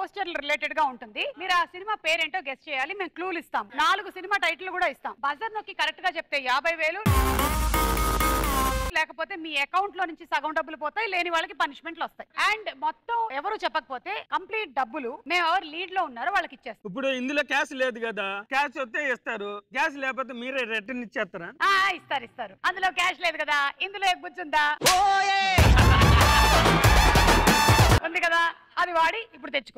poster related గా ఉంటుంది మీరు ఆ సినిమా పేరేంటో గెస్ట్ చేయాలి మేము క్లూలు ఇస్తాం నాలుగు సినిమా టైటిల్ కూడా ఇస్తాం బజర్ నొక్కి కరెక్ట్ గా చెప్తే యాభై వేలు లేకపోతే మీ అకౌంట్ లో నుంచి సగం డబ్బులు పోతాయి లేని వాళ్ళకి పనిష్మెంట్లు వస్తాయి అండ్ మొత్తం ఎవరు చెప్పకపోతే కంప్లీట్ డబ్బులు మేము ఎవరు లీడ్ లో ఉన్నారో వాళ్ళకి ఇచ్చేస్తాం ఇప్పుడు ఇందులో క్యాష్ లేదు కదా క్యాష్ వస్తే ఇస్తారు క్యాష్ లేకపోతే మీరే రిటర్న్ ఇచ్చేస్తారా ఆ, ఇస్తారు ఇస్తారు అందులో క్యాష్ లేదు కదా ఇందులో గుర్తుందా ఉంది కదా అది వాడి ఇప్పుడు తెచ్చుకో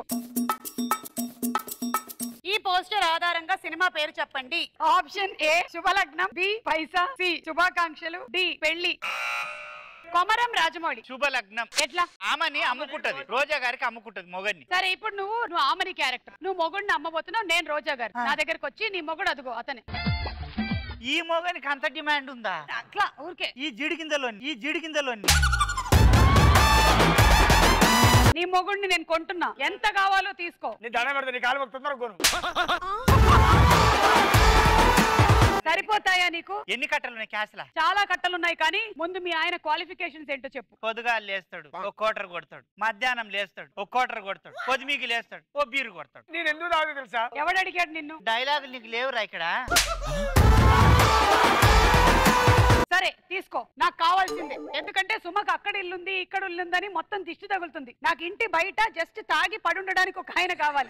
ఈ పోస్టర్ ఆధారంగా సినిమా పేరు చెప్పండి option A Subhalagnam B Paisa C Subhakankshalu D Pelli Komaram Rajamouli శుభలగ్నం ఎట్లా ఆమెని అమ్ముకుంటది రోజా గారికి అమ్ముకుంటది మొగన్ని సరే ఇప్పుడు నువ్వు నువ్వు ఆమని క్యారెక్టర్ నువ్వు మొగుడిని అమ్మబోతున్నావు నేను రోజా గారు నా దగ్గరకు వచ్చి నీ మొగుడు అదుగో అతనే ఈ మొగనికి అంత డిమాండ్ ఉందా అట్లా ఊరికే ఈ జీడి గింజలోని ఈ జీడి గింజలోని నీ మొగుడిని నేను కొంటున్నా ఎంత కావాలో తీసుకో నీ దండ పెడతా నీ కాలు తొందర కొను సరిపోతాయా నీకు ఎన్ని కట్టలు ఉన్నాయి క్యాష్లా చాలా కట్టలు ఉన్నాయి కానీ ముందు మీ ఆయన క్వాలిఫికేషన్స్ ఏంటో చెప్పు పొద్దుగా లేస్తాడు ఒక కోటర్ కొడతాడు మధ్యాహ్నం లేస్తాడు ఒక కోటర్ కొడతాడు పొద్దుమీకి లేస్తాడు ఓ బీరు కొడతాడు నేను ఎందుకు తాగు తెలుసా ఎవడు అడిగాడు నిన్ను డైలాగులు నీకు లేవురా ఇక్కడ సరే తీసుకో నాకు కావాల్సిందే ఎందుకంటే సుమకు అక్కడ ఇల్లుంది ఇక్కడ ఇల్లుందని మొత్తం దిష్టి తగులుతుంది నాకు ఇంటి బయట జస్ట్ తాగి పడుండడానికి ఒక ఆయన కావాలి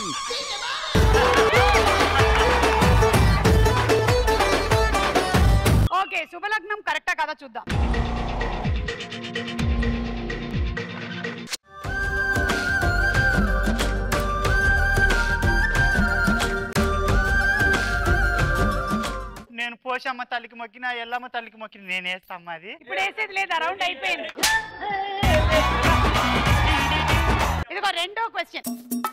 ఓకే శుభలగ్నం కరెక్టా కదా చూద్దాం నేను పోషమ్మ తల్లికి మొక్కిన ఎల్లమ్మ తల్లికి మొక్కిన నేను వేస్తామ్మా అది ఇప్పుడు వేసేది లేదు రౌండ్ అయిపోయింది ఇదిగో రెండో క్వశ్చన్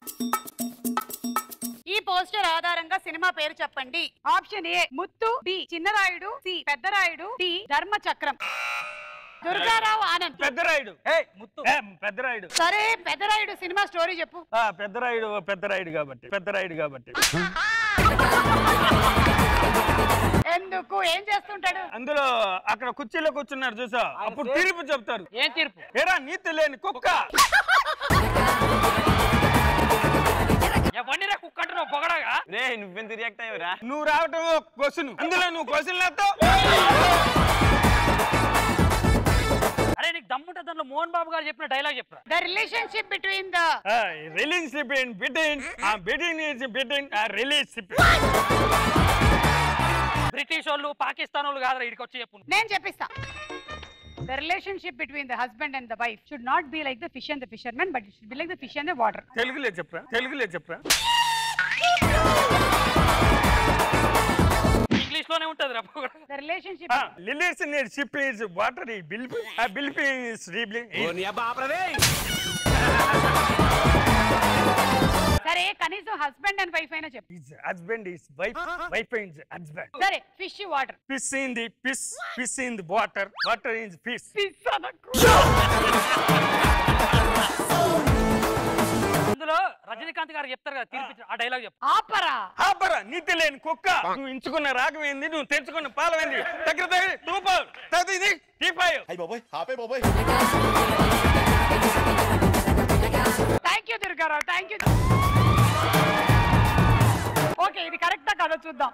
ఈ పోస్టర్ ఆధారంగా సినిమా పేరు చెప్పండి option A Muthu B Chinnarayudu C Peddarayudu D Dharma Chakram Durgarao Anand Peddarayudu ఏ ముత్తు ఏ, పెద్దరాయుడు సరే పెద్దరాయుడు సినిమా స్టోరీ చెప్పు ఆ, పెద్దరాయుడు పెద్దరాయుడు కాబట్టి పెద్దరాయుడు కాబట్టి ఎందుకు ఏం చేస్తుంటాడు అందులో అక్కడ కుర్చీలో కూర్చున్నారు చూసా అప్పుడు తీర్పు చెప్తారు ఏం తీర్పు ఏరా నీతి లేని కుక్క ఎవరినిరా కుక్క అంటున్నావు పొగడగా రే నువ్వెంత రియాక్ట్ అయ్యవరా నువ్వు రావటం క్వశ్చన్ అందులో నువ్వు క్వశ్చన్ లేతో అరే నీకు దమ్ముంటే దాంట్లో మోహన్ బాబు గారు చెప్పిన డైలాగ్ చెప్పరా the relationship between the relationship in between ah between is between ah relationship British వాళ్ళు పాకిస్తాన్ వాళ్ళు కాదురా ఇక్కడికి వచ్చి చెప్పు నేను చెప్పిస్తా the relationship between the husband and the wife should not be like the fish and the fishermen but it should be like the fish and the water తెలుగులే చెప్పరా తెలుగులే చెప్పరా ఇంగ్లీష్ లోనే ఉంటది రా పొగడ the relationship relationship is water ఈ bill ఆ బిల్ ఇస్ సరే కనీసం హస్బెండ్ అండ్ వైఫ్ అయినా చెప్పు is husband is wife wife is husband సరే fish water fish in the fish fish in the water water in fish అందులో రజనీకాంత్ గారు చెప్తారు కదా తీర్పు ఆ డైలాగ్ చెప్పు ఆపరా ఆపరా నీతి లేని కుక్క నువ్వు ఎంచుకున్న రాగం ఏంది నువ్వు తెచ్చుకున్న పాలం ఏంది దగ్గర దగ్గర టూపావు తర్వాత ఇది టీపాయు అయ్యి బాబోయ్ ఆపే బాబోయ్ thank you Durgarao thank you okay ఇది కరెక్టా కదా చూద్దాం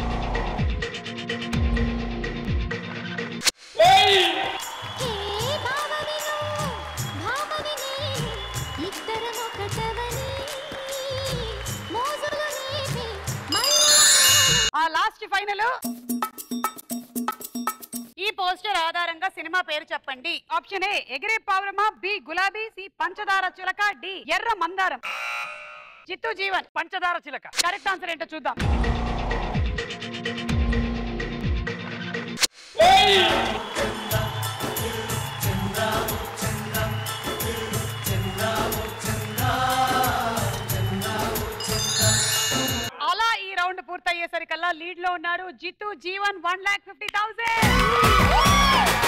ఏ భావవిను భావవిని ఇద్దరమొకటవని మోజులు నీవి మల్లెల ఆ లాస్ట్ ఫైనల్ ఈ పోస్టర్ ఆధారంగా సినిమా పేరు చెప్పండి ఆప్షన్ ఏ ఎగిరే పావురమా బి గులాబీ సి పంచదార చిలక డి ఎర్ర మందారం చిత్తు జీవన్ పంచదార చిలక కరెక్ట్ ఆన్సర్ ఏంటో చూద్దాం అలా ఈ రౌండ్ పూర్తయ్యేసరికల్లా లీడ్ లో ఉన్నారు Jitu Jeevan one lakh fifty thousand